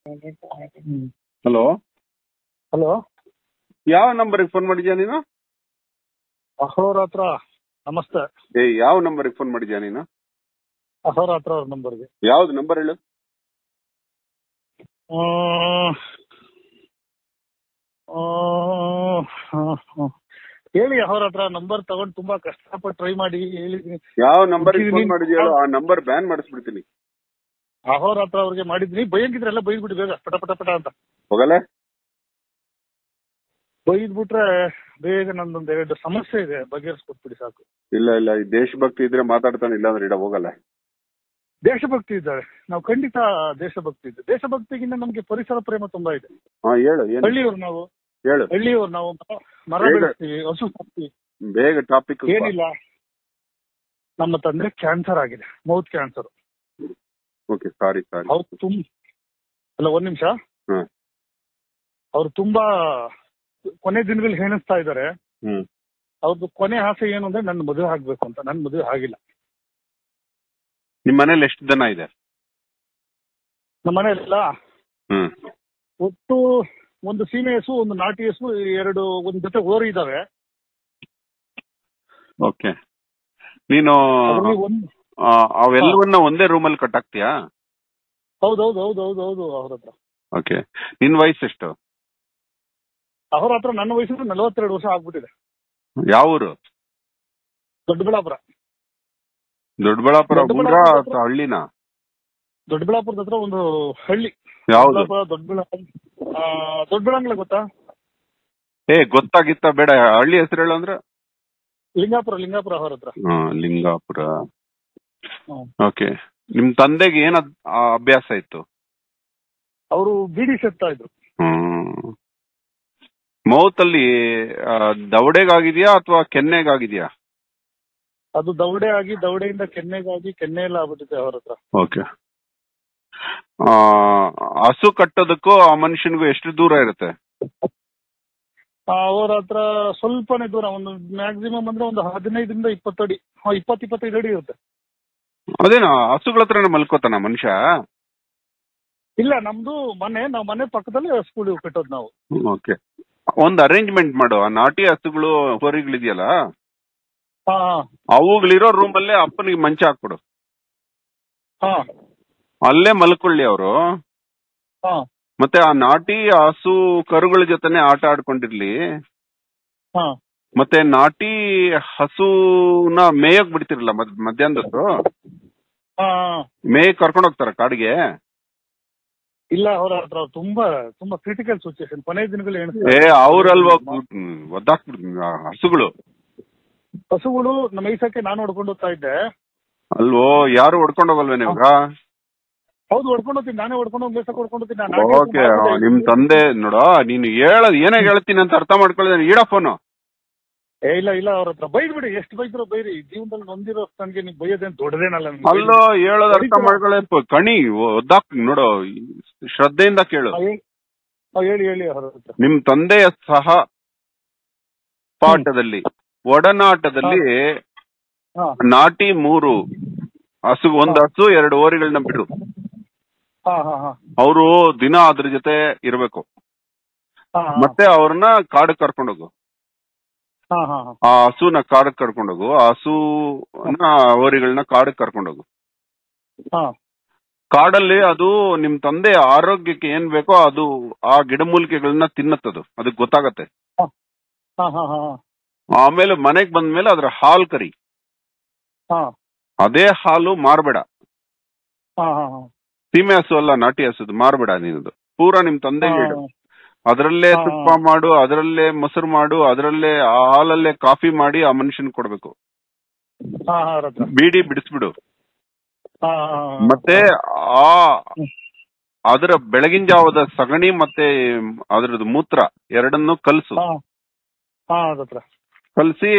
Hello hello ಯಾವ ನಂಬರಿಗೆ phone ಮಾಡಿದ್ಯಾ ನೀನು ಅಹೋರಾತ್ರ ನಮಸ್ತೆ ಏ ಯಾವ ನಂಬರಿಗೆ ಫೋನ್ ಮಾಡಿದ್ಯಾ ನೀನು ಅಹೋರಾತ್ರ ಅವ್ರ ನಂಬರ್ಗೆ ಯಾವ್ದು ನಂಬರ್ ಹೇಳು ಹೇಳಿ ಅಹೋರಾತ್ರ ನಂಬರ್ ತಗೊಂಡು ತುಂಬಾ ಕಷ್ಟಪಟ್ಟು ಟ್ರೈ ಮಾಡಿ ಹೇಳಿದೀನಿ ಯಾವ ನಂಬರಿಗೆ ಫೋನ್ ನೀನ್- ಮಾಡಿದ್ಯಾ ಹೇಳು ಆ ನಂಬರ್ ಬ್ಯಾನ್ ಮಾಡಿಸ್ಬಿಡ್ತೀನಿ ಅಹೋರಾತ್ರ ಅವ್ರಿಗೆ ಮಾಡಿದ್ನಿ ಬೈಯಂಗಿದ್ರೆಲ್ಲ ಬೈದ್ಬಿಟ್ಟು ಬೇಗ ಪಟ ಪಟ ಪಟ ಅಂತ ಹೋಗಲ್ಲ ಬೈದ್ಬಿಟ್ರೆ ಬೇಗ ನಂದೊಂದ್ ಎರಡು ಸಮಸ್ಯೆ ಇದೆ ಬಗೆಹರಿಸ್ಕೊಟ್ಬಿಡಿ ಸಾಕು ಇಲ್ಲ ಇಲ್ಲ ಈ ದೇಶಭಕ್ತಿ ಇದ್ರೆ ಮಾತಾಡ್ತಾನೆ ಇಲ್ಲ ಅಂದ್ರೆ ಇಡ ಹೋಗಲ್ಲ ದೇಶಭಕ್ತಿ ಇದ್ದಾರೆ ನಾವು ಖಂಡಿತ ದೇಶಭಕ್ತಿ ಇದೆ ದೇಶಭಕ್ತಿಗಿಂತ ನಮ್ಗೆ ಪರಿಸರ ಪ್ರೇಮ ತುಂಬಾ ಇದೆ ಹಾ ಹೇಳು ಏನು ಹಳ್ಳಿಯವ್ರು ನಾವು ಹೇಳು ಹಳ್ಳಿಯವ್ರು ನಾವು ಮರ- ಮರ ಬೇಗ. ಬೆಳೆಸ್ತೀವಿ ಹಸು ಸಾಕ್ತೀವಿ ಬೇಗ ಟಾಪಿಕ್ ಏನಿಲ್ಲ ನಮ್ಮ ತಂದೆ ಕ್ಯಾನ್ಸರ್ ಆಗಿದೆ mouth cancer okay sorry sorry ಅವ್ರು ತುಂಬ ಅಲ್ಲ ಒಂದ್ ನಿಮಿಷ ಹ್ಮ್. ಅವ್ರು ತುಂಬಾ ಕೊನೆ ದಿನದಲ್ಲಿ ಹೇಣಿಸ್ತಾ ಇದ್ದಾರೆ ಹ್ಮ್ ಅವ್ರದ್ದು ಕೊನೆ ಆಸೆ ಏನು ಅಂದ್ರೆ ನನ್ನ ಮದುವೆ ಆಗ್ಬೇಕು ಅಂತ ನನ್ನ ಮದುವೆ ಆಗಿಲ್ಲ ನಿಮ್ ಮನೇಲಿ ಎಷ್ಟು ದನ ಇದೆ ನಮ್ಮ ಮನೆಯಲ್ಲ ಹ್ಮ್ ಒಟ್ಟು ಒಂದು ಸೀಮೆ ಹಸು ಒಂದು ನಾಟಿ ಹಸು ಎರಡು ಒಂದ್ ಜೊತೆ ಓರಿ ಇದಾವೆ ಓಕೆ ನೀನು ಅದ್ರಲ್ಲಿ ಒಂದ್ ಆ, ಅವೆಲ್ಲವನ್ನ ಒಂದೇ ರೂಮಲ್ಲಿ ಕಟ್ಟಾಕ್ತೀಯಾ ಹೌದೌದು ಹೌದು ಹೌದು ಹೌದು ಅವ್ರ ಹತ್ರ ಓಕೆ ನಿನ್ ವಯಸ್ಸು ಎಷ್ಟು ಅವ್ರ ಹತ್ರ ನನ್ನ ವಯಸ್ಸು ನಲವತ್ತೆರಡು ವರ್ಷ ಆಗ್ಬಿಟ್ಟಿದೆ ಯಾವ ಊರು ದೊಡ್ಡಬಳ್ಳಾಪುರ ದೊಡ್ಡಬಳ್ಳಾಪುರ ದೊಡ್ಡಬಳ್ಳಾಪುರ ಊರ ಹತ್ರ- ಅಥವಾ ಹಳ್ಳಿನ ದೊಡ್ಡಬಳ್ಳಾಪುರದ ಹತ್ರ ಒಂದು ಹಳ್ಳಿ ಯಾವ್ದು ದೊಡ್ಡಬಳ್ಳಾಪುರ ದೊಡ್ಡಬಳ್ಳಾಪುರ ಆ, ದೊಡ್ಡಬಳ್ಳಾಂಗ್ಲ ಗೊತ್ತಾ ಏ ಗೊತ್ತಾಗಿತ್ತ ಬೇಡ ಹಳ್ಳಿ ಹೆಸರು ಹೇಳು ಅಂದ್ರೆ ಲಿಂಗಾಪುರ ಲಿಂಗಾಪುರ ಅವ್ರ ಹತ್ರ ಹಾ, ಲಿಂಗಾಪುರ ಹ್ಮ್. ಓಕೆ ನಿಮ್ ತಂದೆಗೆ ಏನ್ ಅದ್- ಆ, ಅಭ್ಯಾಸ ಇತ್ತು ಅವರು ಬಿಡಿ ಸೆತ್ತಾ ಇದ್ರು ಹ್ಮ್ ಮೌತ್ ಅಲ್ಲಿ ಆ, ದವಡೆಗಾಗಿದ್ಯಾ ಅಥವಾ ಕೆನ್ನೆಗಾಗಿದ್ಯಾ ಅದು ದವಡೆ ಆಗಿ ದವಡೆಯಿಂದ ಕೆನ್ನೆಗಾಗಿ ಕೆನ್ನೆ ಎಲ್ಲ ಆಗ್ಬಿಟ್ಟಿದೆ ಅವ್ರ ಹತ್ರ ಓಕೆ ಆ, ಹಸು ಕಟ್ಟೋದಕ್ಕೂ ಆ ಮನುಷ್ಯನಿಗೂ ಎಷ್ಟು ದೂರ ಇರುತ್ತೆ ಅವ್ರ ಹತ್ರ ಸ್ವಲ್ಪನೇ ದೂರ ಒಂದು ಮ್ಯಾಕ್ಸಿಮಮ್ ಅಂದ್ರೆ ಒಂದು ಹದಿನೈದರಿಂದ ಇಪ್ಪತ್ತು ಅಡಿ ಹಾ, ಇಪ್ಪತ್ತು ಇಪ್ಪತ್ತೈದು ಅಡಿ ಇರುತ್ತೆ ಅದೇನಾ ಹಸುಗಳ ಹತ್ರನೇ ಮಲ್ಕೋತಾನ ಮನುಷ್ಯ ಇಲ್ಲ ನಮ್ದು ಮನೆ ನಾವು ಮನೆ ಪಕ್ಕದಲ್ಲಿ ಸ್ಕೂಲ್ ಕಟ್ಟೋದು ನಾವು ಓಕೆ ಒಂದ್ ಅರೇಂಜ್ಮೆಂಟ್ ಮಾಡು ಆ ನಾಟಿ ಹಸುಗಳು ಹೋರಿಗಳಿದೆಯಲ್ಲ ಹಾ ಅವುಗಳಿರೋ ರೂಮ್ ಅಲ್ಲೇ ಅಪ್ಪನಿಗೆ ಮಂಚ ಹಾಕ್ಬಿಡು ಹಾ ಅಲ್ಲೇ ಮಲ್ಕೊಳ್ಳಿ ಅವರು ಹಾ ಮತ್ತೆ ಆ ನಾಟಿ ಹಸು ಕರುಗಳ ಜೊತೆನೆ ಆಟ ಆಡ್ಕೊಂಡಿರ್ಲಿ ಹಾ ಮತ್ತೆ ನಾಟಿ ಹಸುನ ಮೇಯಕ್ ಬಿಡ್ತಿರಲ್ಲ ಮದ್ ಮಧ್ಯಾಹ್ನದೊತ್ತು ಹಾ ಮೇಯಕ್ ಕರ್ಕೊಂಡು ಹೋಗ್ತಾರ ಕಾಡಿಗೆ ಇಲ್ಲ ಅವ್ರ ಹತ್ರ ಅವ್ರು ತುಂಬಾ ತುಂಬಾ ಕ್ರಿಟಿಕಲ್ ಸಿಚುವೇಶನ್ ಕೊನೆ ದಿನಗಳು ಏ ಅವ್ರಲ್ವಾ ಒದ್ದಾಕ್ಬಿಡ್ತೀನಿ ಆ ಹಸುಗಳು ಹಸುಗಳು ನಮ್ಮ ಐಸಕ್ಕೆ ನಾನು ಹೊಡ್ಕೊಂಡು ಹೋಗ್ತಾ ಇದ್ದೆ ಅಲ್ವೋ ಯಾರು ಹೊಡ್ಕೊಂಡು ಹೋಗಲ್ವೇನೆ ಇವಾಗ ಹೌದು ಹೊಡ್ಕೊಂಡು ಹೋಗ್ತೀನಿ ನಾನೇ ಹೊಡ್ಕೊಂಡು ಹೋಗಿ ಮೇಸಕ್ಕೆ ಹೊಡ್ಕೊಂಡು ಹೋಗ್ತೀನಿ ನಾನು ಓಕೆ ನಿಮ್ ತಂದೆ ನೋಡ ನೀನು ಹೇಳದ್ ಏನೇ ಹೇಳ್ತೀನಿ ಅಂತ ಅರ್ಥ ಮಾಡ್ಕೊಳ್ಳಿ ಇಡ ಫೋನು ಏ ಇಲ್ಲ ಇಲ್ಲ ಅವ್ರ ಹತ್ರ ಬೈದ್ಬಿಡಿ ಎಷ್ಟು ಬೈದ್ರು ಬೈರಿ ಜೀವನದಲ್ಲಿ ನೊಂದಿರೋ ನನಗೆ ನೀವು ಬೈಯೋದೇನು ದೊಡ್ಡದೇನಲ್ಲ ನನ್ಗೆ. ಅಲ್ಲೋ ಹೇಳೋದ್ ಅರ್ಥ ಮಾಡ್ಕೊಳ್ಳಿ ಪ- ಕಣಿ ಒದ್ದಾಕ್ ನೋಡು ಶ್ರದ್ಧೆಯಿಂದ ಕೇಳು ಹಾ, ಹೇಳಿ ಹಾ, ಹೇಳಿ ಹೇಳಿ ಅವ್ರ ಹತ್ರ ನಿಮ್ ತಂದೆಯ ಸಹ ಪಾಠದಲ್ಲಿ ಒಡನಾಟದಲ್ಲಿ ಹಾ ನಾಟಿ ಮೂರು ಹಸು ಒಂದ್ ಹಸು ಎರಡು ಓರಿಗಳನ್ನ ಬಿಡು ಹಾ ಹಾ ಹಾ ಅವರು ದಿನ ಅದ್ರ ಜೊತೆ ಇರ್ಬೇಕು ಹಾ ಮತ್ತೆ ಅವ್ರನ್ನ ಕಾಡಕ್ ಕರ್ಕೊಂಡೋಗು ಹಾ ಹಾ ಹಾ ಆ ಹಸುನ ಕಾಡಕ್ ಕರ್ಕೊಂಡೋಗು ಆ ಹಸುನ ಓರಿಗಳನ್ನ ಕಾಡಕ್ ಕರ್ಕೊಂಡೋಗು ಹಾ ಕಾಡಲ್ಲಿ ಅದು ನಿಮ್ ತಂದೆ ಆರೋಗ್ಯಕ್ಕೆ ಏನ್ ಬೇಕೋ ಅದು ಆ ಗಿಡಮೂಲಿಕೆಗಳನ್ನ ತಿನ್ನತ್ತದು ಅದಕ್ಕೆ ಗೊತ್ತಾಗತ್ತೆ ಹಾ ಹಾ ಹಾ ಆಮೇಲೆ ಮನೆಗ್ ಬಂದ್ಮೇಲೆ ಅದ್ರ ಹಾಲ್ ಕರಿ ಹಾ ಅದೇ ಹಾಲು ಮಾರ್ಬೇಡ ಹಾ ಹಾ ಹಾ ಸೀಮೆ ಹಸು ಅಲ್ಲ ನಾಟಿ ಹಸುದು ಮಾರ್ಬೇಡ ನೀನದು ಪೂರಾ ನಿಮ್ ತಂದೆಗೆ ಹೇಳು ಅದರಲ್ಲೇ ಹಾ. ತುಪ್ಪ ಮಾಡು ಅದರಲ್ಲೇ ಮೊಸರು ಮಾಡು ಅದರಲ್ಲೇ ಆ ಹಾಲಲ್ಲೇ ಕಾಫಿ ಮಾಡಿ ಆ ಮನುಷ್ಯನ್ ಕೊಡ್ಬೇಕು ಹಾ ಹಾ ಅವ್ರ ಹತ್ರ ಬೀಡಿ ಬಿಡಿಸ್ಬಿಡು ಹಾ ಹಾ ಹಾ ಮತ್ತೆ ಆ ಅದರ ಬೆಳಗಿನ ಜಾವದ ಸಗಣಿ ಮತ್ತೆ ಅದರದ್ದು ಮೂತ್ರ ಎರಡನ್ನು ಕಲ್ಸು ಹಾ ಹಾ ಅವ್ರ ಹತ್ರ ಕಲ್ಸಿ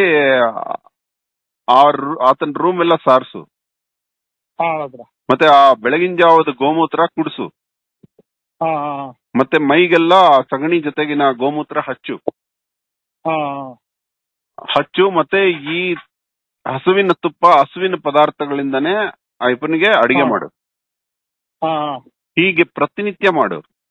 ಆ ರು- ಆತನ ರೂಮ್ ಎಲ್ಲ ಸಾರ್ಸು ಹಾ ಅವ್ರ ಹತ್ರ ಮತ್ತೆ ಆ ಬೆಳಗಿನ ಜಾವದ ಗೋಮೂತ್ರ ಕುಡ್ಸು ಹಾ ಹಾ ಮತ್ತೆ ಮೈಗೆಲ್ಲ ಆ ಸಗಣಿ ಜೊತೆಗಿನ ಗೋಮೂತ್ರ ಹಚ್ಚು ಹಾ ಹಚ್ಚು ಮತ್ತೆ ಈ ಹಸುವಿನ ತುಪ್ಪ ಹಸುವಿನ ಪದಾರ್ಥಗಳಿಂದನೇ ಆ ಅಯ್ಯಪ್ಪನಿಗೆ ಅಡಿಗೆ ಹಾ. ಮಾಡು ಹಾ ಹಾ ಹೀಗೆ ಪ್ರತಿನಿತ್ಯ ಮಾಡು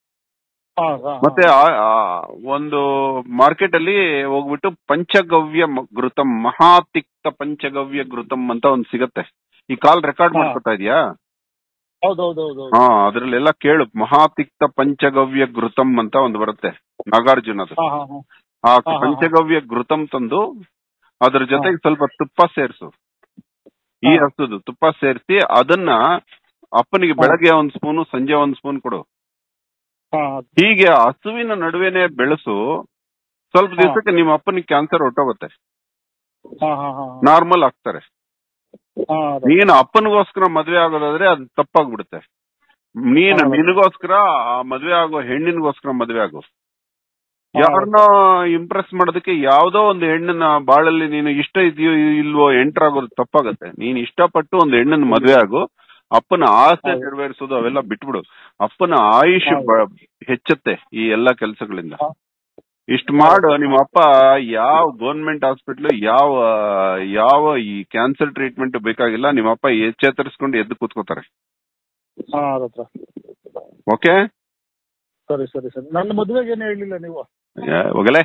ಹಾ, ಹಾ, ಮತ್ತೆ ಆ- ಆ ಒಂದು ಮಾರ್ಕೆಟ್ ಅಲ್ಲಿ ಹೋಗ್ಬಿಟ್ಟು ಪಂಚಗವ್ಯ ಮ- ಘೃತಂ ಮಹಾತಿಕ್ತ ಪಂಚಗವ್ಯ ಘೃತಂ ಅಂತ ಒಂದು ಸಿಗತ್ತೆ ಈ ಕಾಲ್ ರೆಕಾರ್ಡ್ ಹಾ. ಮಾಡ್ಕೊತಾ ಇದೀಯಾ ಹೌದು ಹೌದು ಹೌದು ಹೌದು ಹಾ ಅದ್ರಲ್ಲೆಲ್ಲ ಕೇಳು ಮಹಾತಿಕ್ತ ಪಂಚಗವ್ಯ ಘೃತಂ ಅಂತ ಒಂದು ಬರುತ್ತೆ ನಾಗಾರ್ಜುನದು ಹಾ ಹಾ ಹಾ ಆ ಹಾ, ಹಾ. ಪಂಚಗವ್ಯ ಘೃತಂ ತಂದು ಅದ್ರ ಜೊತೆಗೆ ಸ್ವಲ್ಪ ತುಪ್ಪ ಸೇರ್ಸು ಈ ಹಾ. ಹಸುದು ತುಪ್ಪ ಸೇರಿಸಿ ಅದನ್ನ ಅಪ್ಪನಿಗೆ ಹಾ. ಬೆಳಗ್ಗೆ ಒಂದ್ ಸ್ಪೂನು ಸಂಜೆ ಒಂದ್ ಸ್ಪೂನ್ ಕೊಡು ಹಾ ಹೀಗೆ ಹಸುವಿನ ನಡುವೆನೆ ಬೆಳೆಸು ಸ್ವಲ್ಪ ಹಾ. ದಿವಸಕ್ಕೆ ನಿಮ್ಮ ಅಪ್ಪನಿಗೆ ಕ್ಯಾನ್ಸರ್ ಹೊಟ್ಟೋಗುತ್ತೆ ಹಾ ಹಾ ಹಾ ನಾರ್ಮಲ್ ಆಗ್ತಾರೆ ಹಾ ಅದೇ. ನೀನು ಅಪ್ಪನಿಗೋಸ್ಕರ ಮದ್ವೆ ಆಗೋದಾದ್ರೆ ಅದು ತಪ್ಪಾಗ್ಬಿಡುತ್ತೆ ನೀನು ಹಾ. ನಿನಗೋಸ್ಕರ ಆ ಮದ್ವೆ ಆಗೋ ಹೆಣ್ಣಿನಗೋಸ್ಕರ ಮದ್ವೆ ಆಗು ಹಾ. ಯಾರನ್ನೋ ಇಂಪ್ರೆಸ್ ಮಾಡೋದಕ್ಕೆ ಯಾವ್ದೋ ಒಂದು ಹೆಣ್ಣನ್ನ ಬಾಳಲ್ಲಿ ನೀನು ಇಷ್ಟ ಇದೆಯೋ ಇಲ್ವೋ ಎಂಟರ್ ಆಗೋದು ತಪ್ಪಾಗತ್ತೆ ನೀನ್ ಇಷ್ಟಪಟ್ಟು ಒಂದು ಹೆಣ್ಣನ್ನ ಮದ್ವೆ ಆಗು ಅಪ್ಪನ ಆಸೆ ಹೌದು. ನೆರವೇರಿಸೋದು ಅವೆಲ್ಲ ಬಿಟ್ಬಿಡು ಅಪ್ಪನ ಆಯುಷ್ ಹೌದು. ಬ- ಹೆಚ್ಚುತ್ತೆ ಈ ಎಲ್ಲಾ ಕೆಲಸಗಳಿಂದ ಹಾ. ಇಷ್ಟು ಮಾಡು ನಿಮ್ಮ ಅಪ್ಪ ಯಾವ ಗೌರ್ಮೆಂಟ್ ಹಾಸ್ಪಿಟ್ಲ್ ಯಾವ ಯಾವ ಈ ಕ್ಯಾನ್ಸರ್ ಟ್ರೀಟ್ಮೆಂಟ್ ಬೇಕಾಗಿಲ್ಲ ನಿಮ್ಮ ಅಪ್ಪ ಎಚ್ಚೆತ್ತರಿಸ್ಕೊಂಡು ಎದ್ದು ಕೂತ್ಕೋತಾರೆ ಹಾ ಅವ್ರ ಹತ್ರ ಓಕೆ ಸರಿ ಸರಿ ಸರಿ ನನ್ನ ಮದುವೆಗೆ ಏನು ಹೇಳಿಲ್ಲ ನೀವು ಹೋಗಲೇ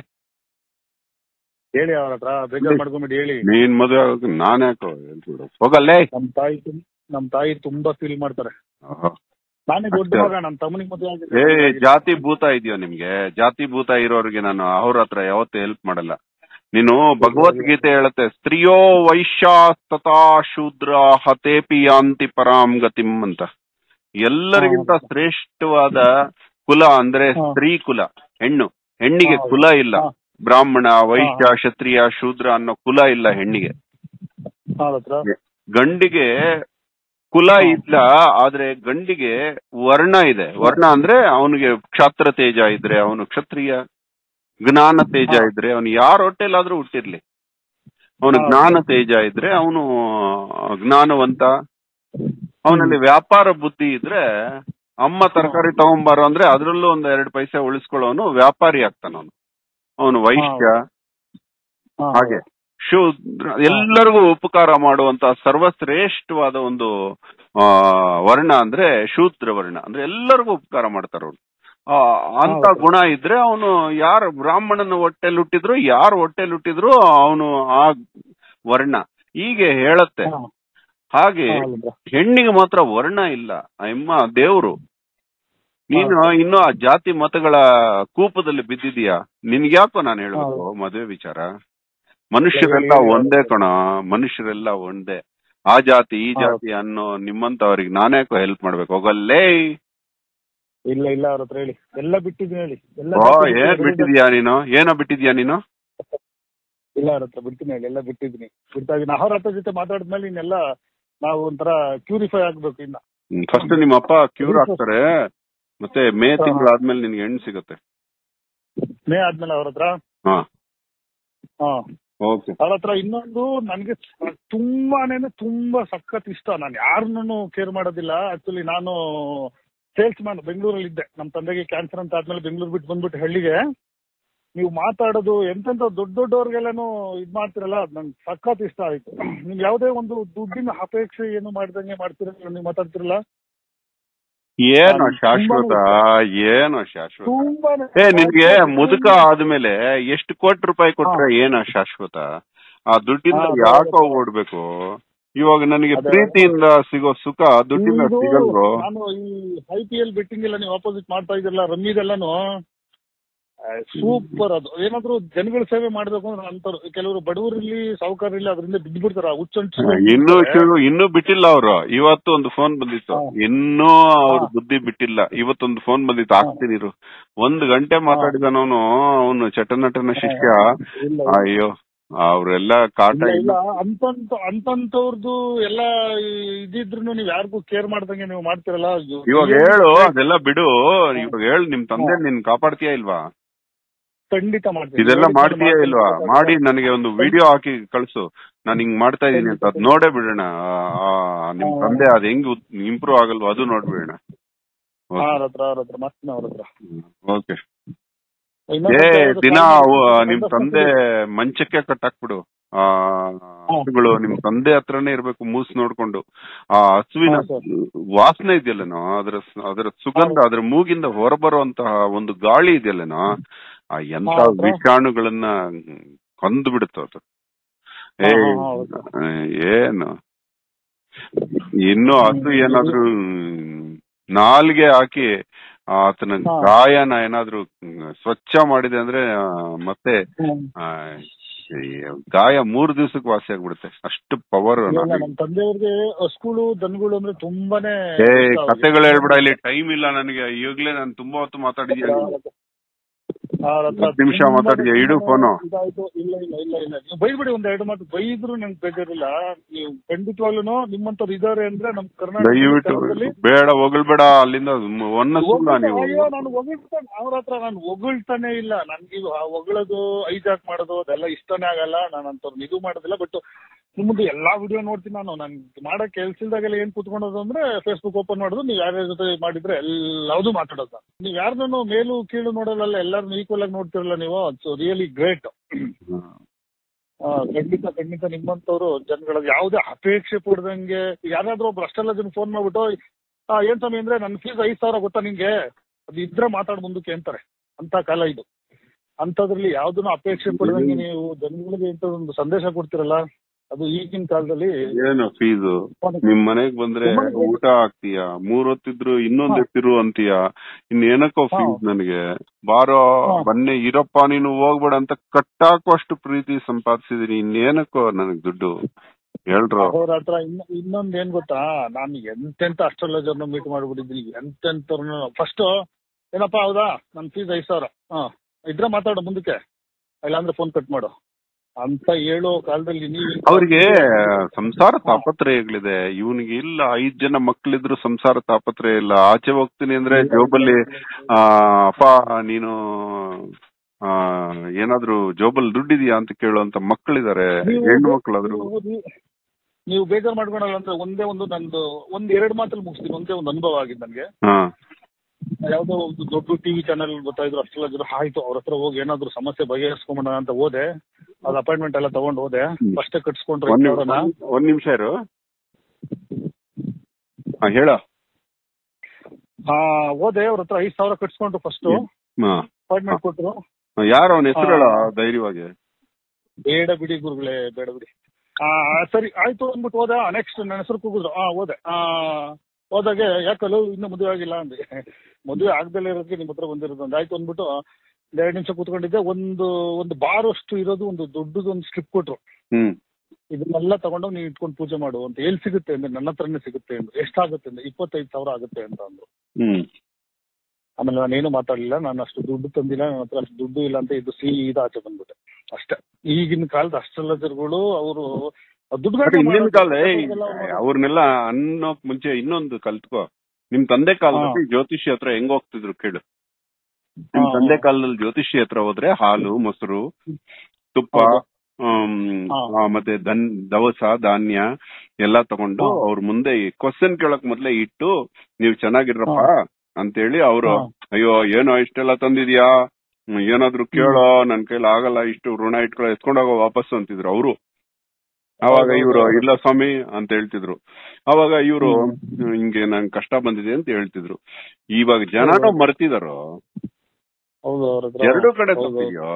ಹೇಳಿ ಅವ್ರ ಹತ್ರ ಬೇಜಾರ್ ಮಾಡ್ಕೊಂಬಿಟ್ಟು ಹೇಳಿ ನೀನ್ ಮದುವೆ ಆಗೋಕೆ ನಾನ್ ಯಾಕೋ ಹೇಳ್ಬಿಡು ಹೋಗಲ್ಲೇ ನಮ್ ತಾಯಿ ತುಂ- ನಮ್ ತಾಯಿ ತುಂಬಾ ಫೀಲ್ ಮಾಡ್ತಾರೆ ನಾನೇ ದೊಡ್ಡ ಅಷ್ಟೇ. ಮಗ ನನ್ ತಮ್ಮನಿಗೆ ಮದುವೆ ಏ ಆಗಿದೆ ಜಾತಿ ಭೂತ ಇದೆಯೋ ನಿಮ್ಗೆ ಜಾತಿ ಭೂತ ಇರೋರಿಗೆ ನಾನು ಅವ್ರ ಹತ್ರ ಯಾವತ್ತೂ ಹೆಲ್ಪ್ ಮಾಡಲ್ಲ ನೀನು ಭಗವದ್ಗೀತೆ ಹೇಳುತ್ತೆ ಸ್ತ್ರೀಯೋ ವೈಶ್ಯಾಸ್ತತಾ ಶೂದ್ರ ಹತೇಪಿ ಯಾಂತಿ ಪರಾಂ ಗತಿಂ ಅಂತ ಎಲ್ಲರಿಗಿಂತ ಹಾ. ಶ್ರೇಷ್ಠವಾದ ಕುಲ ಅಂದ್ರೆ ಹಾ. ಸ್ತ್ರೀ ಕುಲ ಹೆಣ್ಣು ಹೆಣ್ಣಿಗೆ ಹಾ. ಕುಲ ಇಲ್ಲ ಹಾ. ಬ್ರಾಹ್ಮಣ ವೈಶ್ಯ ಕ್ಷತ್ರಿಯ ಶೂದ್ರ ಅನ್ನೋ ಕುಲ ಇಲ್ಲ ಹೆಣ್ಣಿಗೆ ಅವ್ರ ಹತ್ರ ಗಂಡಿಗೆ ಕುಲ ಹಾ. ಇಲ್ಲ ಆದ್ರೆ ಗಂಡಿಗೆ ವರ್ಣ ಇದೆ ವರ್ಣ ಅಂದ್ರೆ ಅವನಿಗೆ ಕ್ಷಾತ್ರ ತೇಜ ಇದ್ರೆ ಅವನು ಕ್ಷತ್ರಿಯ ಜ್ಞಾನ ತೇಜ ಹಾ. ಇದ್ರೆ ಅವನು ಯಾರ ಹೊಟ್ಟೆಲಾದ್ರೂ ಹುಟ್ಟಿರ್ಲಿ ಅವನು ಹಾ. ಜ್ಞಾನ ತೇಜ ಇದ್ರೆ ಅವನು ಜ್ಞಾನವಂತ ಅವನಲ್ಲಿ ವ್ಯಾಪಾರ ಬುದ್ಧಿ ಇದ್ರೆ ಅಮ್ಮ ತರಕಾರಿ ತಗೊಂಬಾರ ಅಂದ್ರೆ ಅದ್ರಲ್ಲೂ ಒಂದ್ ಎರಡು ಪೈಸೆ ಉಳಿಸ್ಕೊಳ್ಳೋನು ವ್ಯಾಪಾರಿ ಆಗ್ತಾನ ಅವನು ಅವನು ವೈಶ್ಯ ಹಾ. ಹಾಗೆ ಶೂದ್ರ ಎಲ್ಲರಿಗೂ ಉಪಕಾರ ಮಾಡುವಂತ ಸರ್ವಶ್ರೇಷ್ಠವಾದ ಒಂದು ಆ, ವರ್ಣ ಅಂದ್ರೆ ಶೂದ್ರ ವರ್ಣ ಅಂದ್ರೆ ಎಲ್ಲರಿಗೂ ಉಪಕಾರ ಮಾಡ್ತಾರ ಅವ್ರು ಆ, ಅಂತ ಹೌದು. ಗುಣ ಇದ್ರೆ ಅವನು ಯಾರು ಬ್ರಾಹ್ಮಣನ ಹೊಟ್ಟೆಲ್ ಹುಟ್ಟಿದ್ರು ಯಾರು ಹೊಟ್ಟೆಲ್ ಹುಟ್ಟಿದ್ರು ಅವನು ಆ ವರ್ಣ ಹೀಗೆ ಹೇಳತ್ತೆ ಹಾ. ಹಾಗೆ ಹಾ, ಅಲ್ವಾ? ಹೆಣ್ಣಿಗೆ ಮಾತ್ರ ವರ್ಣ ಇಲ್ಲ ಆ ಅಮ್ಮ ದೇವ್ರು ನೀನು ಇನ್ನು ಆ ಜಾತಿ ಮತಗಳ ಕೂಪದಲ್ಲಿ ಬಿದ್ದಿದೀಯಾ ನಿನ್ಗ್ಯಾಕೋ ನಾನು ಹೇಳ್ಬೇಕು ಮದುವೆ ವಿಚಾರ ಮನುಷ್ಯರೆಲ್ಲ ಹೇಳಿ, ಹೇಳಿ. ಒಂದೇ ಕಣ ಮನುಷ್ಯರೆಲ್ಲ ಒಂದೇ ಆ ಜಾತಿ ಈ ಹೌದು. ಜಾತಿ ಅನ್ನೋ ನಿಮ್ಮಂತವ್ರಿಗೆ ನಾನ್ಯಾಕೋ ಹೆಲ್ಪ್ ಮಾಡ್ಬೇಕು ಹೋಗಲ್ಲೇ ಇಲ್ಲ ಇಲ್ಲ ಅವ್ರ ಹತ್ರ ಹೇಳಿ ಎಲ್ಲ ಬಿಟ್ಟಿದ್ದೀನಿ ಹೇಳಿ ಎಲ್ಲ ಓ ಬಿಟ್ಟಿದ್ದೀನಿ. ಏನ್ ಬಿಟ್ಟಿದ್ಯಾ ನೀನು ಏನೋ ಬಿಟ್ಟಿದ್ಯಾ ನೀನು ಇಲ್ಲ ಅವ್ರ ಹತ್ರ ಬಿಡ್ತೀನಿ ಹೇಳಿ ಎಲ್ಲ ಬಿಟ್ಟಿದ್ದೀನಿ ಬಿಡ್ತಾ ಇದೀನಿ ಅವ್ರ ಹತ್ರ ಜೊತೆ ಮಾತಾಡಿದ್ಮೇಲೆ ಇನ್ನೆಲ್ಲ ನಾವು ಒಂಥರ ಕ್ಯೂರಿಫೈ ಆಗ್ಬೇಕು ಇನ್ನ ಫಸ್ಟ್ ನಿಮ್ಮ ಅಪ್ಪ ಕ್ಯೂರ್ ಆಗ್ತಾರೆ ಮತ್ತೆ ಮೇ ಹಾ. ತಿಂಗಳಾದ್ಮೇಲೆ ನಿನ್ಗೆ ಹೆಣ್ಣು ಸಿಗುತ್ತೆ ಮೇ ಆದ್ಮೇಲೆ ಅವ್ರ ಹತ್ರ ಹಾ ಹಾ ಓಕೆ ಅವ್ರ ಹತ್ರ ಇನ್ನೊಂದು ನನ್ಗೆ ತುಂಬಾನೇ ತುಂಬಾ ಸಖತ್ ಇಷ್ಟ ನಾನು ಯಾರನ್ನೂ ಕೇರ್ ಮಾಡೋದಿಲ್ಲ ಆಕ್ಚುಲಿ ನಾನು ಸೇಲ್ಸ್ ಮ್ಯಾನ್ ಬೆಂಗಳೂರಲ್ಲಿ ಇದ್ದೆ ನಮ್ಮ ತಂದೆಗೆ ಕ್ಯಾನ್ಸರ್ ಅಂತ ಆದ್ಮೇಲೆ ಬೆಂಗಳೂರು ಬಿಟ್ಟು ಬಂದ್ಬಿಟ್ಟು ಹಳ್ಳಿಗೆ ನೀವು ಮಾತಾಡೋದು ಎಂತೆಂತ ದೊಡ್ಡ ದೊಡ್ಡವ್ರಿಗೆಲ್ಲಾನು ಇದ್ ಮಾಡ್ತಿರಲ್ಲ ಅದ್ ನಂಗೆ ಸಖತ್ ಇಷ್ಟ ಆಯ್ತು ನೀವು ಯಾವುದೇ ಒಂದು ದುಡ್ಡಿನ ಅಪೇಕ್ಷೆ ಏನು ಮಾಡ್ದಂಗೆ ಮಾಡ್ತಿರಲ್ಲ ನೀವು ಮಾತಾಡ್ತಿರಲ್ಲ ಏನೋ ನಾನು ಶಾಶ್ವತ ಏನೋ ಶಾಶ್ವತ ತುಂಬಾನೇ ಏ ನಿನ್ಗೆ ಮುದುಕ ಆದ್ಮೇಲೆ ಎಷ್ಟು ಕೋಟಿ ರೂಪಾಯಿ ಕೊಟ್ರೆ ಏನೋ ಶಾಶ್ವತ ಆ ದುಡ್ಡಿಂದ ಹಾ, ಅದೇ, ಯಾಕೋ ಅದೇ. ಓಡ್ಬೇಕು ಇವಾಗ ನನಗೆ ಅದೇ. ಪ್ರೀತಿಯಿಂದ ಸಿಗೋ ಸುಖ ದುಡ್ಡಿಂದ ಇದು ಸಿಗಲ್ವೋ ನಾನು ಈ ಐ ಪಿ ಎಲ್ ಬೆಟ್ಟಿಂಗ್ ಎಲ್ಲ ನೀವು ಆಪೋಸಿಟ್ ಮಾಡ್ತಾ ಇದ್ರಲ್ಲ ರಮ್ಮಿದೆಲ್ಲಾನು ಸೂಪರ್ ಅದು ಏನಾದ್ರು ಜನಗಳ ಸೇವೆ ಮಾಡ್ಬೇಕು ಅಂದ್ರೆ ಅಂತವ್ರು ಕೆಲವರು ಬಡವರಿರ್ಲಿ ಸಾಹುಕಾರಿರ್ಲಿ ಅದರಿಂದ ಬಿದ್ದು ಬಿಡ್ತಾರ ಹುಚ್ಚಂಟು ಇನ್ನೂ ಚೂರು- ಇನ್ನೂ ಬಿಟ್ಟಿಲ್ಲ ಅವರು ಇವತ್ತು ಒಂದು ಫೋನ್ ಬಂದಿತ್ತು ಹಾ. ಇನ್ನೂ ಅವ್ರ ಹಾ. ಬುದ್ಧಿ ಬಿಟ್ಟಿಲ್ಲ ಇವತ್ತೊಂದು ಫೋನ್ ಬಂದಿತ್ತು ಹಾಕ್ತೀನಿ ಇರು ಒಂದ್ ಗಂಟೆ ಮಾತಾಡಿದನವನು ಅವನು ಚಟನಟನ ಶಿಷ್ಯ ಇಲ್ಲ ಅಯ್ಯೋ ಅವ್ರೆಲ್ಲ ಕಾಟ ಇಲ್ಲ ಇಲ್ಲ ಇನ್ನು ಅಂತಂತ ಅಂತಂತವ್ರದ್ದು ಎಲ್ಲ ಇದಿದ್ರು ನೀವ್ ಯಾರಿಗೂ ಕೇರ್ ಮಾಡ್ದಂಗೆ ನೀವು ಮಾಡ್ತಿರಲ್ಲ ಅಯ್ಯೋ, ಇವಾಗ ಏನ್ ಹೇಳು great. ಅದೆಲ್ಲ ಬಿಡು ಇವಾಗ ಹೇಳು ನಿಮ್ ತಂದೆ ಹಾ. ನಿನ್ ಕಾಪಾಡ್ತೀಯಾ ಇಲ್ವಾ ಖಂಡಿತ ಮಾಡ್ತೀನಿ ಇದೆಲ್ಲ ಹೇಳಿದ್ದನ್ನ ಮಾಡ್ತೀಯಾ ಮಾಡ್ತೀನಿ. ಇಲ್ವಾ ಮಾಡಿ ನನಗೆ ಒಂದು ವಿಡಿಯೋ ಹಾಕಿ ಕಳ್ಸು ನಾನು ಹಿಂಗ್ ಮಾಡ್ತಾ ಇದೀನಿ ಅಂತ ಅದ್ ನೋಡೇ ಬಿಡೋಣ ಆ, ಆ, ನಿಮ್ ಹಾ. ತಂದೆ ಅದ್ ಹೆಂಗ್ ಇಂಪ್ರೂವ್ ಆಗಲ್ವೋ ಅದು ನೋಡ್ಬಿಡೋಣ ಹಾ, ಅವ್ರ ಹತ್ರ ಅವ್ರ ಹತ್ರ ಮಾಡ್ತೀನಿ ಅವ್ರ ಹತ್ರ ಓಕೆ ಇನ್ನೊಂದ್ ಏ ಸ್ವಲ್ಪ ಯಾವ್ದೋ ದಿನ ಕಾಲ್ ಅವು ಮಾಡಿ ನಿಮ್ ತಂದೆ ಮಂಚಕ್ಕೆ ಕಟ್ಟಾಕ್ಬಿಡು ಆ ಹಸುಗಳು ನಿಮ್ ತಂದೆ ಹತ್ರನೇ ಇರ್ಬೇಕು ಮೂಸ್ ನೋಡ್ಕೊಂಡು ಆ ಹಸುವಿನ ಹಾ, ಸರ್. ವಾಸನೆ ಇದೆಯಲ್ಲೇನೋ ಅದರ ಸ- ಅದರ ಸುಗಂಧ ಅದರ ಮೂಗಿಂದ ಹೊರಬರುವಂತಹ ಒಂದು ಗಾಳಿ ಇದೆಯಲ್ಲೇನೋ ಆ ಎಂತ ಹಾ, ಹೌದು. ವಿಷಾಣುಗಳನ್ನ ಕೊಂದು ಬಿಡುತ್ತೆ ಅದು ಏ ಹಾ, ಹಾ, ಹೌದು. ಏನು ಇನ್ನು ಹಸು ಹ್ಮ್. ಏನಾದ್ರೂ ನಾಲ್ಗೆ ಹಾಕಿ ಆತನ ಹಾ. ಗಾಯನ ಏನಾದ್ರೂ ಸ್ವಚ್ಛ ಮಾಡಿದೆ ಅಂದ್ರೆ ಆ, ಮತ್ತೆ ಹ್ಮ್. ಆ, ಈ ಗಾಯ ಮೂರ್ ದಿವ್ಸಕ್ಕೆ ವಾಸಿ ಆಗ್ಬಿಡುತ್ತೆ ಅಷ್ಟು ಪವರ್ ಇಲ್ಲ, ನಮ್ ತಂದೆಯವ್ರಿಗೆ ಹಸ್ಗಳು ದನಗಳು ಅಂದ್ರೆ ತುಂಬಾನೇ ಏ ಇಷ್ಟ ಅವ್ರಿಗೆ. ಕತೆಗಳು ಹೇಳ್ಬಿಡ ಇಲ್ಲಿ ಟೈಮ್ ಇಲ್ಲ ನನಗೆ ಈಗ್ಲೇ ನಾನು ತುಂಬಾ ಹೊತ್ತು ಮಾತಾಡಿದ್ದೀನಿ ಅವ್ರ ಹತ್ರ ಹತ್ತು ನಿಮಿಷ ತುಂಬಾ ಮಾತಾಡಿದ್ಯಾ? ಇಡು ಫೋನು. ಇದಾಯ್ತು. ಇಲ್ಲ ಇಲ್ಲ ಇಲ್ಲ ಇಲ್ಲ ನೀವು ಬೈಬಿಡಿ ಒಂದ್ ಎರಡು ಮಾತು ಬೈದ್ರು ನಂಗೆ ಬೇಜಾರಿಲ್ಲ ನೀವು ಖಂಡಿತವಾಗ್ಲೂ ನಿಮ್ಮಂತವ್ರು ಇದಾರೆ ಅಂದ್ರೆ ನಮ್ ದಯವಿಟ್ಟು ಕರ್ನಾಟಕದಲ್ಲಿ ಬೇಡ ಹೊಗಳ್ಬೇಡ ಅಲ್ಲಿಂದ ಒನ್ನ ಸುಳ್ಳ ನೀವು ಅಯ್ಯೋ ನಾನು ಹೊಗಳ್ತಾನೆ ಅವ್ರ ಹತ್ರ ನಾನು ಹೊಗಳ್ತಾನೆ ಇಲ್ಲ ನನ್ಗೆ ಇದು ಆ ಹೊಗಳೋದು ಐಜಾಕ್ ಮಾಡೋದು ಅದೆಲ್ಲ ಇಷ್ಟನೇ ಆಗಲ್ಲ ನಾನು ಅಂತವ್ರನ್ನ ಇದು ಮಾಡೋದಿಲ್ಲ ಬಟ್ ನಿಮ್ಮದು ಎಲ್ಲಾ ವಿಡಿಯೋ ನೋಡ್ತೀನಿ ನಾನು ನನ್ ಮಾಡೋ ಕೆಲ್ಸ ಇಲ್ದಾಗೆಲ್ಲ ಏನ್ ಕೂತ್ಕೊಳ್ಳೋದು ಅಂದ್ರೆ ಫೇಸ್ಬುಕ್ ಓಪನ್ ಮಾಡೋದು ನೀವು ಯಾರ್ಯಾರ ಜೊತೆ ಮಾಡಿದ್ರೆ ಎಲ್ಲಾವುದು ಮಾತಾಡೋದು ನೀವು ಯಾರನ್ನೂ ಮೇಲೂ ಕೀಳು ನೋಡಲ್ಲ ಎಲ್ಲಾರನ್ನು ಈಕ್ವಲ್ ಆಗಿ ನೋಡ್ತಿರಲ್ಲ ನೀವು ಇಟ್ಸ್ ರಿಯಲಿ ಗ್ರೇಟ್ ಖಂಡಿತ ಖಂಡಿತ ನಿಮ್ಮಂತವ್ರು ಜನಗಳ ಯಾವುದೇ ಅಪೇಕ್ಷೆ ಪಡ್ದಂಗೆ ಯಾರಾದ್ರೂ ಒಬ್ರು ಅಷ್ಟೆಲ್ಲ ಜನ ಫೋನ್ ಮಾಡ್ಬಿಟ್ಟು ಆ, ಏನ್ ಸ್ವಾಮಿ ಅಂದ್ರೆ ನನ್ನ ಫೀಸ್ ಐದ್ ಸಾವಿರ ಗೊತ್ತಾ ನಿಂಗೆ ಅದು ಇದ್ರೆ ಮಾತಾಡ್ ಮುಂದಕ್ಕೆ ಅಂತಾರೆ ಅಂತ ಕಾಲ ಇದು ಅಂತದ್ರಲ್ಲಿ ಯಾವ್ದನ್ನು ಅಪೇಕ್ಷೆ ಪಡ್ದಂಗೆ ನೀವು ಜನಗಳಿಗೆ ಇಂಥ ಒಂದು ಸಂದೇಶ ಕೊಡ್ತಿರಲ್ಲ ಅದು ಈಗಿನ ಕಾಲದಲ್ಲಿ ಏನು ಫೀಸು ನಿಮ್ ಮನೆಗ್ ಬಂದ್ರೆ ತುಂಬಾ ಊಟ ಹಾಕ್ತೀಯ ಮೂರ್ ಹೊತ್ತಿದ್ರು ಇನ್ನೊಂದ್ ಎತ್ತಿರು ಅಂತೀಯ ಇನ್ ಏನಕ್ಕೋ ಹಾ. ಫೀಸ್ ನನಗೆ ಬಾರೋ ಹಾ. ಬನ್ನಿ ಇರಪ್ಪ ನೀನು ಹೋಗ್ಬೇಡ ಅಂತ ಕಟ್ಟಾಕುವಷ್ಟು ಪ್ರೀತಿ ಸಂಪಾದಿಸಿದೀನಿ ಇನ್ನೇನಕ್ಕೋ ನನಗ್ ದುಡ್ಡು ಹೇಳ್ರು ಅವ್ರ ಹತ್ರ ಇನ್ನ ಇನ್ನೊಂದ್ ಏನ್ ಗೊತ್ತಾ ನಾನು ಎಂತೆಂತ ಅಸ್ಟ್ರಾಲಜರ್ನ ಮೀಟ್ ಮಾಡ್ಬಿಟ್ಟಿದ್ದೀನಿ ಎಂತೆಂತವ್ರನ್ನ ಫಸ್ಟ್ ಏನಪ್ಪಾ ಹೌದಾ ನನ್ ಫೀಸ್ ಐದ್ ಸಾವಿರ ಹಾ ಇದ್ರೆ ಮಾತಾಡು ಮುಂದಕ್ಕೆ ಇಲ್ಲಾಂದ್ರೆ ಫೋನ್ ಕಟ್ ಮಾಡು ಅಂತ ಹೇಳೋ ಕಾಲದಲ್ಲಿ ನೀವು ಅವ್ರಿಗೆ ಸಂಸಾರ ತಾಪತ್ರಯಗಳಿದೆ ಇವನಿಗೆ ಇಲ್ಲ ಐದ್ ಜನ ಮಕ್ಳಿದ್ರು ಸಂಸಾರ ತಾಪತ್ರಯ ಇಲ್ಲ ಆಚೆ ಹೋಗ್ತೀನಿ ಅಂದ್ರೆ ಜೋಬಲ್ಲಿ ಆ ಅಪ್ಪ ನೀನು ಆ ಏನಾದ್ರೂ ಜೋಬಲ್ ದುಡ್ಡಿದ್ಯಾ ಅಂತ ಕೇಳುವಂತ ಮಕ್ಕಳಿದಾರೆ ನೀವು- ಹೆಣ್ಣು ಮಕ್ಕಳಾದ್ರು ನೀವು- ನೀವು- ನೀವು ಬೇಜಾರ್ ಮಾಡ್ಕೊಳಲ್ಲ ಅಂದ್ರೆ ಒಂದೇ ಒಂದು ನಂದು ಒಂದ್ ಎರಡು ಮಾತಲ್ಲಿ ಮುಗಿಸ್ತೀನಿ ಒಂದೇ ಒಂದು ಅನುಭವ ಆಗಿದೆ ನನ್ಗೆ ಹಾ ಯಾವ್ದೋ ಒಂದು ದೊಡ್ಡ ಟಿವಿ ಚಾನೆಲ್ ಗೊತ್ತಾಯ್ತು ಅಷ್ಟೆಲ್ಲ ಜನ ಆಯ್ತು ಅವ್ರ ಹತ್ರ ಹೋಗಿ ಏನಾದ್ರು ಸಮಸ್ಯೆ ಬಗೆಹರಿಸ್ಕೊಂಬೋಣ ಅಂತ ಹೋದೆ ಅದ್ ಅಪಾಯಿಂಟ್ಮೆಂಟ್ ಎಲ್ಲ ತಗೊಂಡ್ ಹೋದೆ ಹ್ಮ್. ಫಸ್ಟ್ ಕಟ್ಸ್ಕೊಂಡ್ರೆ ಒಂದ್ ಅವ್ರನ್ನ ನಿಮಿಷ ಒಂದ್ ನಿಮಿಷ ಇರು ಹಾ ಹೇಳ ಆ, ಹೋದೆ ಅವ್ರ ಹತ್ರ ಐದ್ ಸಾವಿರ ಕಟ್ಸ್ಕೊಂಡ್ರು ಫಸ್ಟ್ ಹಾ ಅಪಾಯಿಂಟ್ಮೆಂಟ್ ಕೊಟ್ರು ಯಾರು ಅವನ ಹೆಸರು ಹೇಳ ಹಾ. ಧೈರ್ಯವಾಗಿ ಬೇಡ ಬಿಡಿ ಗುರುಗಳೇ ಬೇಡ ಬಿಡಿ ಆ ಸರಿ ಆಯ್ತು ಅಂದ್ಬಿಟ್ಟು ಹೋದ ನೆಕ್ಸ್ಟ್ ನನ್ನ ಹೆಸರು ಕೂಗಿದ್ರು ಆ ಹೋದೆ ಆ ಹೋದಾಗೆ ಯಾಕಲ್ಲ ಇನ್ನು ಮದುವೆ ಆಗಿಲ್ಲ ಅಂದೆ ಮದುವೆ ಆಗ್ದಲೇ ಇರೋದಕ್ಕೆ ನಿಮ್ಮ ಹತ್ರ ಬಂದಿರೋದು ಅಂದ ಆಯ್ತು ಅಂದ್ಬಿಟ್ಟು ಒಂದ್ ಎರಡು ನಿಮಿಷ ಕೂತ್ಕೊಂಡಿದ್ದೆ ಒಂದು ಒಂದು ಬಾರ್ ಅಷ್ಟು ಇರೋದು ಒಂದು ದೊಡ್ಡದು ಒಂದು ಸ್ಟ್ರಿಪ್ ಕೊಟ್ರು ಹ್ಮ್ ಇದನ್ನೆಲ್ಲ ತಗೊಂಡೋಗಿ ನೀವು ಇಟ್ಕೊಂಡು ಪೂಜೆ ಮಾಡು ಅಂತ ಎಲ್ಲಿ ಸಿಗುತ್ತೆ ಅಂದ್ರೆ ನನ್ನ ಹತ್ರನೇ ಸಿಗುತ್ತೆ ಅಂದ್ರೆ ಎಷ್ಟಾಗುತ್ತೆ ಅಂದ್ರೆ ಇಪ್ಪತ್ತೈದು ಸಾವಿರ ಆಗುತ್ತೆ ಅಂತ ಅಂದ್ರು ಹ್ಮ್ ಆಮೇಲೆ ನಾನೇನು ಮಾತಾಡ್ಲಿಲ್ಲ ನಾನು ಅಷ್ಟು ದುಡ್ಡು ತಂದಿಲ್ಲ ನನ್ನ ಹತ್ರ ಅಷ್ಟು ದುಡ್ಡು ಇಲ್ಲ ಅಂತ ಇದು ಸೀದಾ ಆಚೆ ಬಂದ್ಬಿಟ್ಟೆ ಅಷ್ಟೇ ಈಗಿನ ಕಾಲದ ಅಸ್ಟ್ರಾಲಜರ್ಗಳು ಅವರು ದುಡ್ಡು ಬಟ್ ಹಿಂದಿನ ಕಾಲ ಅವ್ರನ್ನೆಲ್ಲ ಅನ್ನೋಕ್ ಮುಂಚೆ ಇನ್ನೊಂದು ಕಲ್ತ್ಕೋ ನಿಮ್ ತಂದೆ ಕಾಲದಲ್ಲಿ ಜ್ಯೋತಿಷಿ ಹತ್ರ ಹೆಂಗ್ ಹೋಗ್ತಿದ್ರು ಕೇಳು ನಿಮ್ ಹಾ, ತಂದೆ ಹಾ. ಕಾಲದಲ್ಲಿ ಜ್ಯೋತಿಷಿ ಹತ್ರ ಹೋದ್ರೆ ಹಾಲು ಮೊಸರು ತುಪ್ಪ ಹೌದು. ಆಮ್, ಹಾ. ಆ, ಮತ್ತೆ ದನ್ ದವಸ ಧಾನ್ಯ ಎಲ್ಲ ತಗೊಂಡು ಹಾ. ಅವ್ರ ಮುಂದೆ ಕ್ವಶನ್ ಕೇಳಕ್ ಮೊದ್ಲೇ ಇಟ್ಟು ನೀವ್ ಚೆನ್ನಾಗಿರಪ್ಪ ಅಂತೇಳಿ ಅವ್ರು ಹಾ. ಅಯ್ಯೋ ಏನೋ ಇಷ್ಟೆಲ್ಲ ತಂದಿದ್ಯಾ ಹ್ಮ್, ಏನಾದ್ರು ಕೇಳೋ ನನ್ ಕೈಲಿ ಆಗಲ್ಲ ಇಷ್ಟು ಋಣ ಇಟ್ಕೊಳ್ಳೋ ಎತ್ಕೊಂಡೋಗೋ ವಾಪಸ್ ಅಂತಿದ್ರು ಅವರು ಅವಾಗ ಹೌದು, ಇವ್ರು ಹೌದು. ಇಲ್ಲ ಸ್ವಾಮಿ ಅಂತ ಹೇಳ್ತಿದ್ರು ಅವಾಗ ಇವ್ರು ಹ್ಮ್. ಹಿಂಗೆ ನಂಗೆ ಕಷ್ಟ ಬಂದಿದೆ ಅಂತ ಹೇಳ್ತಿದ್ರು ಇವಾಗ ಜನನೂ ಹೌದು. ಮರ್ತಿದಾರೋ ಹೌದು ಅವ್ರ ಹತ್ರ ಎರಡು ಕಡೆ ಹೌದು, ತಪ್ಪಿದ್ಯೋ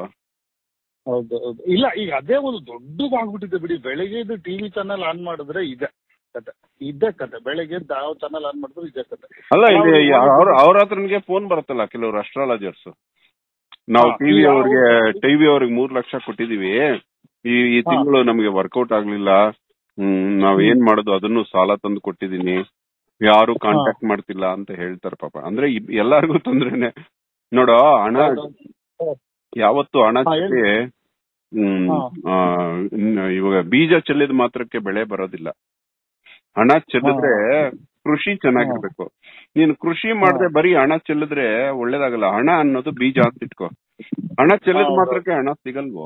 ಹೌದು ಹೌದು ಇಲ್ಲ ಈಗ ಅದೇ ಒಂದು ದೊಡ್ಡದಾಗ್ಬಿಟ್ಟಿದೆ ಬಿಡಿ ಬೆಳಗ್ಗೆ ಇದು ಟಿವಿ ಚಾನೆಲ್ ಆನ್ ಮಾಡಿದ್ರೆ ಇದೆ ಕತೆ ಇದೇ ಕತೆ ಬೆಳಗ್ಗೆ ಯಾವ ಚಾನೆಲ್ ಆನ್ ಮಾಡಿದ್ರೆ ಇದೇ ಕತೆ ಅಲ್ಲ ಇಲ್ಲಿ ನಾವು- ಅವ್ರ ಅವ್ರ ಹತ್ರನಿಗೆ ಫೋನ್ ಬರುತ್ತಲ್ಲ ಕೆಲವರು ಅಸ್ಟ್ರಾಲಜರ್ಸ್ ನಾವು ಹಾ, ಟಿವಿ ಈಗ ಅವ್ರಿಗೆ ಅವ್ರು- ಟಿವಿ ಅವ್ರಿಗೆ ಮೂರ್ ಲಕ್ಷ ಕೊಟ್ಟಿದೀವಿ ಈ ಈ ಹಾ. ತಿಂಗಳು ನಮಗೆ ವರ್ಕೌಟ್ ಆಗ್ಲಿಲ್ಲ ಹ್ಮ್ ನಾವ್ ಏನ್ ಮಾಡೋದು ಅದನ್ನು ಸಾಲ ತಂದು ಕೊಟ್ಟಿದೀನಿ ಯಾರು ಕಾಂಟ್ಯಾಕ್ಟ್ ಮಾಡ್ತಿಲ್ಲ ಅಂತ ಹೇಳ್ತಾರೆ ಪಾಪ ಅಂದ್ರೆ ಇಬ್- ಎಲ್ಲಾರ್ಗೂ ತೊಂದ್ರೆನೆ ನೋಡೋ ಹಣ ಹೌದು. ಯಾವತ್ತು ಹಣ ಹಾ, ಚೆಲ್ಲಿ ಹ್ಮ್ ಹಾ. ಆ, ಇನ್ನು ಇವಾಗ ಬೀಜ ಚೆಲ್ಲಿದ ಮಾತ್ರಕ್ಕೆ ಬೆಳೆ ಬರೋದಿಲ್ಲ ಹಣ ಚೆಲ್ಲಿದ್ರೆ ಕೃಷಿ ಚೆನ್ನಾಗಿರ್ಬೇಕು ನೀನು ಕೃಷಿ ಮಾಡದೆ ಬರೀ ಹಣ ಚೆಲ್ಲಿದ್ರೆ ಒಳ್ಳೇದಾಗಲ್ಲ ಹಣ ಅನ್ನೋದು ಬೀಜ ಅಂತ ಇಟ್ಕೋ ಹಣ ಚೆಲ್ಲಿದ ಹೌದು. ಮಾತ್ರಕ್ಕೆ ಹಣ ಸಿಗಲ್ವೋ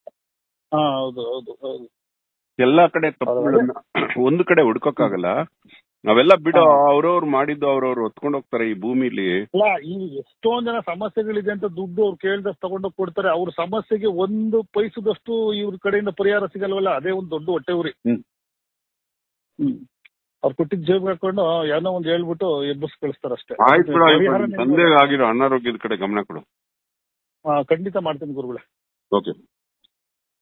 ಹಾ ಹೌದು ಹೌದು ಹೌದು ಎಲ್ಲಾ ಕಡೆ ತಪ್ಪುಗಳನ್ನ ಒಂದು ಕಡೆ ಹುಡ್ಕೋಕ್ಕಾಗಲ್ಲ ನಾವೆಲ್ಲ ಬಿಡು ಹಾ. ಅವ್ರವ್ರು ಮಾಡಿದ್ದು ಅವ್ರವ್ರು ಹೊತ್ಕೊಂಡು ಹೋಗ್ತಾರೆ ಈ ಭೂಮಿಲಿ ಅಲ್ಲ ಈ ಎಷ್ಟೊಂದ್ ಜನ ಸಮಸ್ಯೆಗಳಿದೆ ಅಂತ ದುಡ್ಡು ಅವ್ರು ಕೇಳ್ದಷ್ಟು ತಗೊಂಡೋಗಿ ಕೊಡ್ತಾರೆ ಅವ್ರ ಸಮಸ್ಯೆಗೆ ಒಂದು ಪೈಸದಷ್ಟು ಇವ್ರ ಕಡೆಯಿಂದ ಪರಿಹಾರ ಸಿಗಲ್ವಲ್ಲ ಅದೇ ಒಂದು ದೊಡ್ಡ ಹೊಟ್ಟೆ ಉರಿ ಹ್ಮ್. ಹ್ಮ್ ಅವ್ರು ಕೊಟ್ಟಿದ್ ಜೇಬ್ ಹಾಕೊಂಡು ಏನೋ ಒಂದ್ ಹೇಳ್ಬಿಟ್ಟು ಎಬ್ಬಸ್ ಕಳಿಸ್ತಾರೆ ಅಷ್ಟೇ ಆಯ್ತು ಬಿಡು ಪರಿಹಾರ ತಂದೆ ಆಗಿರೋ ಅನಾರೋಗ್ಯದ ಕಡೆ ಗಮನ ಕೊಡು ಖಂಡಿತ ಮಾಡ್ತೀನಿ ಗುರುಗಳೇ ಓಕೆ